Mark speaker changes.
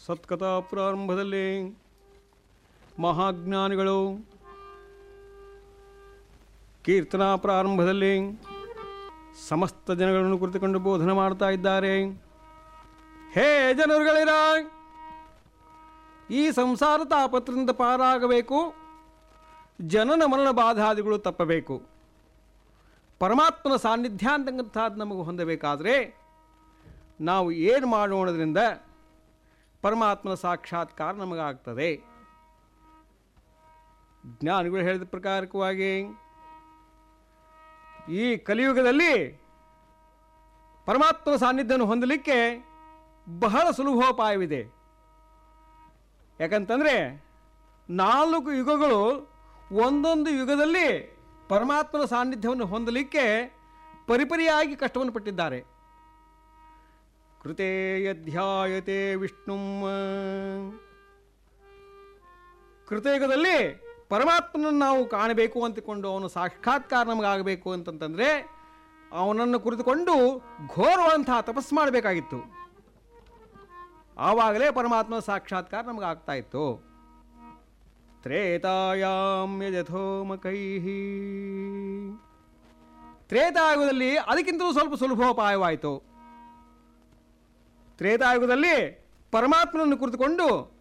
Speaker 1: ಸತ್ಕಥಾ ಪ್ರಾರಂಭದಲ್ಲಿ ಮಹಾಜ್ಞಾನಿಗಳು ಕೀರ್ತನಾ ಪ್ರಾರಂಭದಲ್ಲಿ ಸಮಸ್ತ ಜನಗಳನ್ನು ಕುರಿತುಕೊಂಡು ಬೋಧನೆ ಮಾಡ್ತಾ ಇದ್ದಾರೆ ಹೇ ಜನರುಗಳಿರ ಈ ಸಂಸಾರ ತಾಪತ್ರದಿಂದ ಪಾರಾಗಬೇಕು ಜನನ ಮರಣ ಬಾಧಾದಿಗಳು ತಪ್ಪಬೇಕು ಪರಮಾತ್ಮನ ಸಾನ್ನಿಧ್ಯ ಅಂತಕ್ಕಂಥದ್ದು ನಮಗೆ ಹೊಂದಬೇಕಾದರೆ ನಾವು ಏನು ಮಾಡೋಣದ್ರಿಂದ ಪರಮಾತ್ಮನ ಸಾಕ್ಷಾತ್ಕಾರ ನಮಗಾಗ್ತದೆ ಜ್ಞಾನಿಗಳು ಹೇಳಿದ ಪ್ರಕಾರಕವಾಗಿ ಈ ಕಲಿಯುಗದಲ್ಲಿ ಪರಮಾತ್ಮನ ಸಾನ್ನಿಧ್ಯವನ್ನು ಹೊಂದಲಿಕ್ಕೆ ಬಹಳ ಸುಲಭೋಪಾಯವಿದೆ ಯಾಕಂತಂದರೆ ನಾಲ್ಕು ಯುಗಗಳು ಒಂದೊಂದು ಯುಗದಲ್ಲಿ ಪರಮಾತ್ಮನ ಸಾನ್ನಿಧ್ಯವನ್ನು ಹೊಂದಲಿಕ್ಕೆ ಪರಿಪರಿಯಾಗಿ ಕಷ್ಟವನ್ನು ಪಟ್ಟಿದ್ದಾರೆ ಕೃತೇ ಯಧ್ಯಾಯತೆ ವಿಷ್ಣುಂ ಕೃತಯುಗದಲ್ಲಿ ಪರಮಾತ್ಮನನ್ನು ನಾವು ಕಾಣಬೇಕು ಅಂತಿಕೊಂಡು ಅವನು ಸಾಕ್ಷಾತ್ಕಾರ ನಮಗಾಗಬೇಕು ಅಂತಂತಂದರೆ ಅವನನ್ನು ಕುರಿತುಕೊಂಡು ಘೋರವಾದಂತಹ ತಪಸ್ಸು ಮಾಡಬೇಕಾಗಿತ್ತು ಆವಾಗಲೇ ಪರಮಾತ್ಮನ ಸಾಕ್ಷಾತ್ಕಾರ ನಮಗಾಗ್ತಾ ಇತ್ತು ತ್ರೇತಾಯಾಮ್ ಯಥೋಮಕೈ ತ್ರೇತಾಯುಗದಲ್ಲಿ ಅದಕ್ಕಿಂತಲೂ ಸ್ವಲ್ಪ ಸುಲಭೋಪಾಯವಾಯಿತು ತ್ರೇತಾಯುಗದಲ್ಲಿ ಪರಮಾತ್ಮನನ್ನು ಕುರಿತುಕೊಂಡು